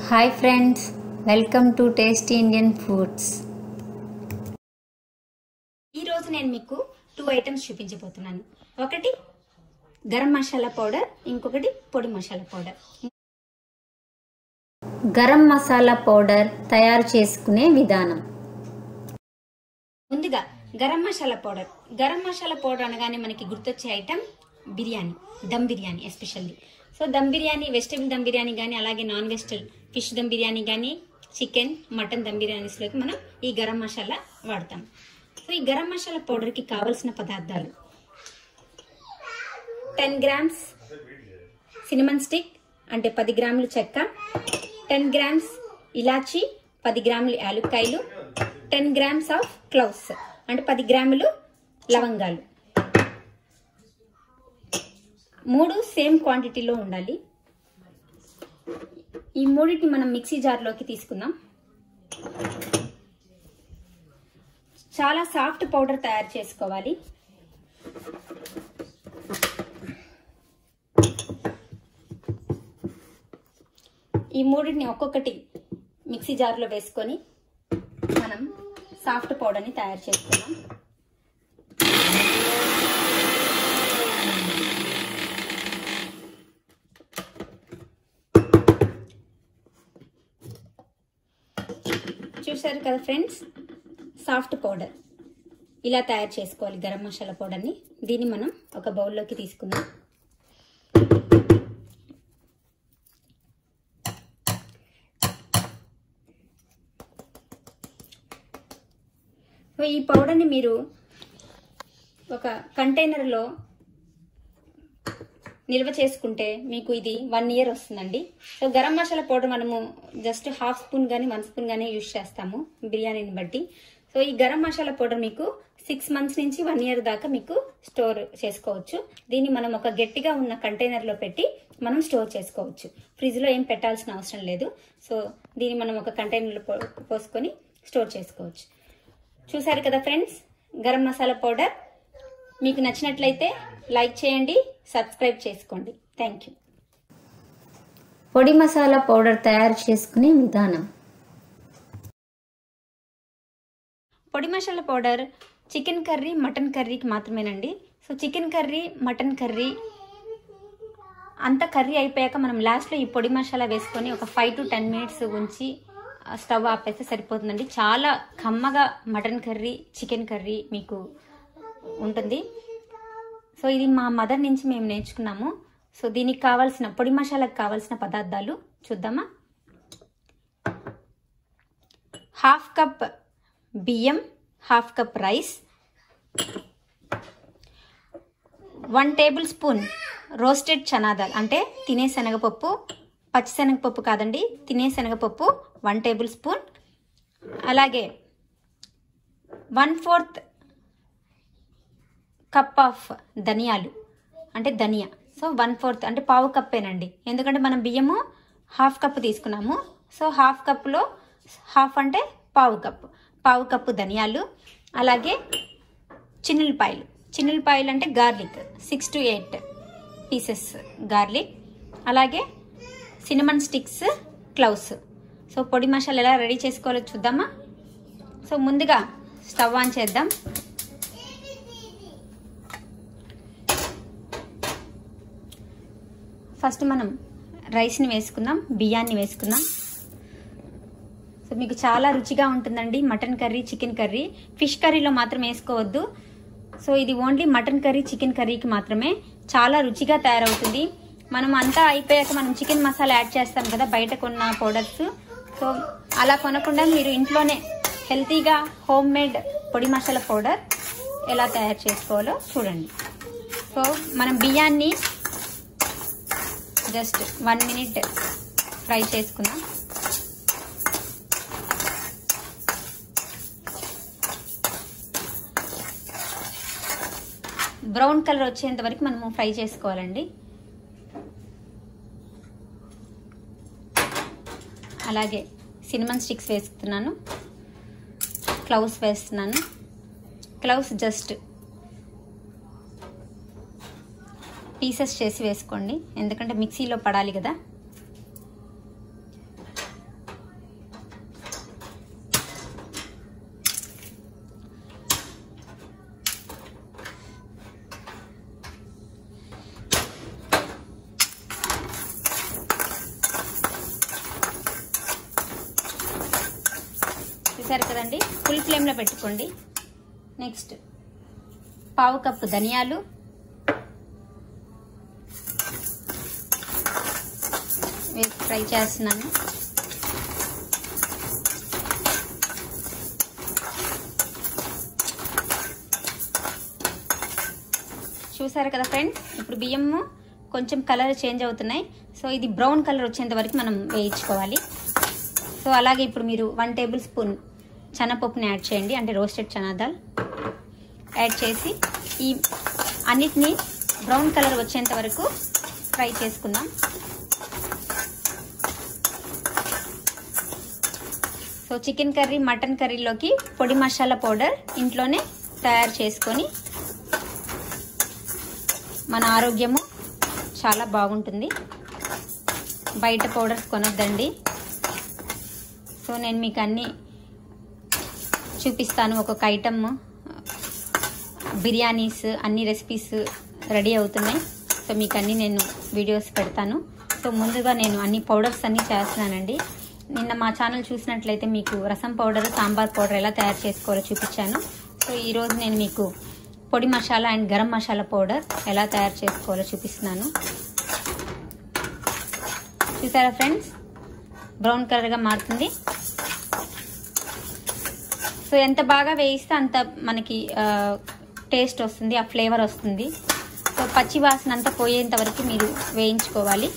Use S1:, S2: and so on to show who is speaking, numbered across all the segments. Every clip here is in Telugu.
S1: hi friends welcome to tasty Indian foods
S2: ఈరోజు నేను మీకు టూ ఐటమ్స్ చూపించబోతున్నాను ఒకటి గరం మసాలా పౌడర్ ఇంకొకటి పొడి మసాలా పౌడర్
S1: గరం మసాలా పౌడర్ తయారు చేసుకునే విధానం
S2: ముందుగా గరం మసాలా పౌడర్ గరం మసాలా పౌడర్ అనగానే మనకి గుర్తొచ్చే item biryani dum biryani especially so dum biryani vegetable dum biryani కానీ అలాగే non vegetable fish dum biryani కానీ చికెన్ మటన్ దమ్ బిర్యానీస్లోకి మనం ఈ గరం మసాలా వాడతాం సో ఈ గరం మసాలా పౌడర్కి కావలసిన పదార్థాలు టెన్ గ్రామ్స్ సినిమన్ స్టిక్ అంటే పది గ్రాములు చెక్క టెన్ గ్రామ్స్ ఇలాచి పది గ్రాములు యాలుక్కాయలు టెన్ గ్రామ్స్ ఆఫ్ క్లౌస్ అంటే పది గ్రాములు లవంగాలు మూడు సేమ్ క్వాంటిటీలో ఉండాలి ఈ మూడింటిని మనం మిక్సీ జార్లోకి తీసుకుందాం చాలా సాఫ్ట్ పౌడర్ తయారు చేసుకోవాలి ఈ మూడింటిని ఒక్కొక్కటి మిక్సీ జార్లో వేసుకొని మనం సాఫ్ట్ పౌడర్ని తయారు చేసుకున్నాం చూసారు కదా ఫ్రెండ్స్ సాఫ్ట్ పౌడర్ ఇలా తయారు చేసుకోవాలి గరం మసాలా పౌడర్ని దీన్ని మనం ఒక బౌల్లోకి తీసుకుందాం సో ఈ పౌడర్ని మీరు ఒక కంటైనర్లో నిల్వ చేసుకుంటే మీకు ఇది వన్ ఇయర్ వస్తుందండి సో గరం మసాలా పౌడర్ మనము జస్ట్ హాఫ్ స్పూన్ కానీ వన్ స్పూన్ కానీ యూజ్ చేస్తాము బిర్యానీని బట్టి సో ఈ గరం మసాలా పౌడర్ మీకు సిక్స్ మంత్స్ నుంచి వన్ ఇయర్ దాకా మీకు స్టోర్ చేసుకోవచ్చు దీన్ని మనం ఒక గట్టిగా ఉన్న కంటైనర్లో పెట్టి మనం స్టోర్ చేసుకోవచ్చు ఫ్రిడ్జ్లో ఏం పెట్టాల్సిన అవసరం లేదు సో దీన్ని మనం ఒక కంటైనర్లో పో- పోసుకొని స్టోర్ చేసుకోవచ్చు చూసారు కదా ఫ్రెండ్స్ గరం మసాలా పౌడర్ మీకు నచ్చినట్లయితే లైక్ చేయండి సబ్స్క్రైబ్ చేసుకోండి థ్యాంక్ యూ
S1: పొడి మసాలా పౌడర్ తయారు చేసుకునే విధానం
S2: పొడి masala powder chicken curry mutton కర్రీకి మాత్రమేనండి so chicken curry mutton curry అంత కర్రీ అయిపోయాక మనం లాస్ట్లో ఈ పొడి మసాలా వేసుకొని ఒక ఫైవ్ టు టెన్ మినిట్స్ ఉంచి ఆ, స్టవ్ ఆపేస్తే సరిపోతుందండి చాలా కమ్మగా మటన్ కర్రీ చికెన్ కర్రీ మీకు ఉంటుంది సో ఇది మా మదర్ నుంచి మేము నేర్చుకున్నాము సో దీనికి కావాల్సిన పొడి మసాలాకు కావాల్సిన పదార్థాలు చూద్దామా హాఫ్ కప్ బియ్యం half cup rice one table spoon roasted chana dal అంటే తినే శనగపప్పు పచ్చి శనగపప్పు కాదండి తినే శనగపప్పు వన్ టేబుల్ స్పూన్ అలాగే వన్ ఫోర్త్ కప్ ఆఫ్ ధనియాలు అంటే ధనియా సో వన్ ఫోర్త్ అంటే పావు కప్పేనండి ఎందుకంటే మనం బియ్యము హాఫ్ కప్ తీసుకున్నాము సో హాఫ్ కప్లో హాఫ్ అంటే పావు కప్పు పావు కప్పు ధనియాలు అలాగే చిన్నులపాయలు చిన్నులపాయలు అంటే garlic six to eight pieces garlic అలాగే సినిమన్ స్టిక్స్ క్లౌస్ సో పొడి మసాలా ఎలా రెడీ చేసుకోవాలో చూద్దామా సో ముందుగా స్టవ్ ఆన్ చేద్దాం ఫస్ట్ మనం రైస్ని వేసుకుందాం బియ్యాన్ని వేసుకుందాం సో మీకు చాలా రుచిగా ఉంటుందండి mutton curry chicken curry fish కర్రీలో మాత్రం వేసుకోవద్దు సో ఇది ఓన్లీ మటన్ కర్రీ చికెన్ కర్రీకి మాత్రమే చాలా రుచిగా తయారవుతుంది మనం అంతా అయిపోయాక మనం చికెన్ మసాలా యాడ్ చేస్తాం కదా బయట కొన్న పౌడర్స్ సో అలా కొనకుండా మీరు ఇంట్లోనే హెల్తీగా హోమ్ మేడ్ పొడి మసాలా పౌడర్ ఎలా తయారు చేసుకోవాలో చూడండి సో మనం బియ్యాన్ని జస్ట్ వన్ మినిట్ ఫ్రై చేసుకుందాం బ్రౌన్ కలర్ వచ్చేంత వరకు మనము ఫ్రై చేసుకోవాలండి అలాగే సినిమన్ స్టిక్స్ వేస్తున్నాను క్లౌస్ వేస్తున్నాను క్లౌస్ జస్ట్ పీసెస్ చేసి వేసుకోండి ఎందుకంటే మిక్సీలో పడాలి కదా చూసారు కదండి ఫుల్ ఫ్లేమ్లో పెట్టుకోండి నెక్స్ట్ పావు కప్పు ధనియాలు వేసి ఫ్రై చేస్తున్నాను చూసారు కదా ఫ్రెండ్స్ ఇప్పుడు బియ్యము కొంచెం కలర్ చేంజ్ అవుతున్నాయి సో ఇది బ్రౌన్ కలర్ వచ్చేంత వరకు మనం వేయించుకోవాలి సో అలాగే ఇప్పుడు మీరు వన్ టేబుల్ స్పూన్ శనగపప్పుని యాడ్ చేయండి అంటే రోస్టెడ్ చనా దాల్ యాడ్ చేసి ఈ అన్నిటినీ బ్రౌన్ కలర్ వచ్చేంత వరకు ఫ్రై చేసుకుందాం సో చికెన్ కర్రీ మటన్ కర్రీలోకి పొడి మసాలా పౌడర్ ఇంట్లోనే తయారు చేసుకొని మన ఆరోగ్యము చాలా బాగుంటుంది బయట పౌడర్స్ కొనొద్దండి సో నేను మీకు అన్నీ చూపిస్తాను ఒక్కొక్క ఐటమ్ బిర్యానీస్ అన్ని రెసిపీస్ రెడీ అవుతున్నాయి సో మీకు అన్నీ నేను వీడియోస్ పెడతాను సో ముందుగా నేను అన్ని పౌడర్స్ అన్నీ చేస్తున్నానండి నిన్న మా ఛానల్ చూసినట్లయితే మీకు రసం పౌడర్ సాంబార్ పౌడర్ ఎలా తయారు చేసుకోవాలో చూపించాను సో ఈరోజు నేను మీకు పొడి మసాలా అండ్ గరం మసాలా పౌడర్ ఎలా తయారు చేసుకోవాలో చూపిస్తున్నాను చూసారా ఫ్రెండ్స్ బ్రౌన్ కలర్గా మారుతుంది సో ఎంత బాగా వేయిస్తే అంత మనకి టేస్ట్ వస్తుంది ఆ ఫ్లేవర్ వస్తుంది సో పచ్చి వాసన అంతా పోయేంత వరకు మీరు వేయించుకోవాలి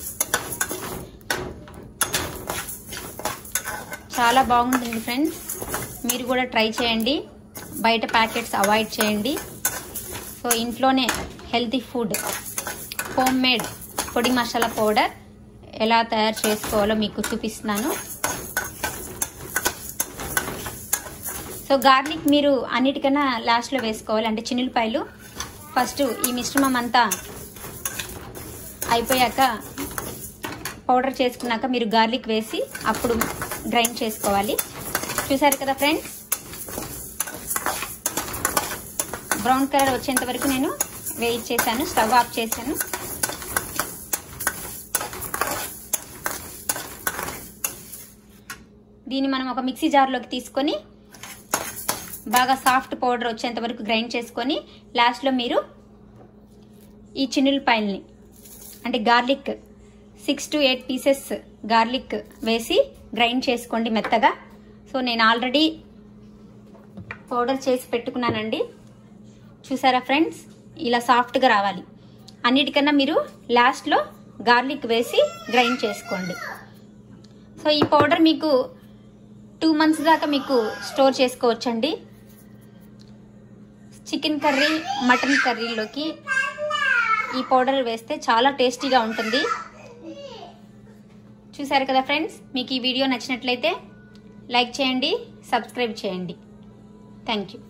S2: చాలా బాగుంటుంది ఫ్రెండ్స్ మీరు కూడా ట్రై చేయండి బయట ప్యాకెట్స్ అవాయిడ్ చేయండి సో ఇంట్లోనే హెల్తీ ఫుడ్ హోమ్ మేడ్ పొడి మసాలా పౌడర్ ఎలా తయారు చేసుకోవాలో మీకు చూపిస్తున్నాను సో గార్లిక్ మీరు అన్నిటికన్నా లాస్ట్లో వేసుకోవాలి అంటే చిన్నులపాయలు ఫస్ట్ ఈ మిశ్రమం అంతా అయిపోయాక పౌడర్ చేసుకున్నాక మీరు గార్లిక్ వేసి అప్పుడు గ్రైండ్ చేసుకోవాలి చూసారు కదా ఫ్రెండ్స్ బ్రౌన్ కలర్ వచ్చేంత వరకు నేను వేయించేసాను స్టవ్ ఆఫ్ చేశాను దీన్ని మనం ఒక మిక్సీ జార్లోకి తీసుకొని బాగా సాఫ్ట్ పౌడర్ వచ్చేంత వరకు గ్రైండ్ చేసుకొని లాస్ట్లో మీరు ఈ చిన్నులపాయల్ని అంటే garlic six to eight pieces garlic వేసి గ్రైండ్ చేసుకోండి మెత్తగా సో నేను ఆల్రెడీ పౌడర్ చేసి పెట్టుకున్నానండి చూసారా ఫ్రెండ్స్ ఇలా సాఫ్ట్గా రావాలి అన్నిటికన్నా మీరు లాస్ట్లో గార్లిక్ వేసి గ్రైండ్ చేసుకోండి సో ఈ పౌడర్ మీకు టూ మంత్స్ దాకా మీకు స్టోర్ చేసుకోవచ్చండి చికెన్ కర్రీ మటన్ కర్రీలోకి ఈ పౌడర్ వేస్తే చాలా టేస్టీగా ఉంటుంది చూసారు కదా ఫ్రెండ్స్ మీకు ఈ వీడియో నచ్చినట్లయితే లైక్ చేయండి సబ్స్క్రైబ్ చేయండి థ్యాంక్ యూ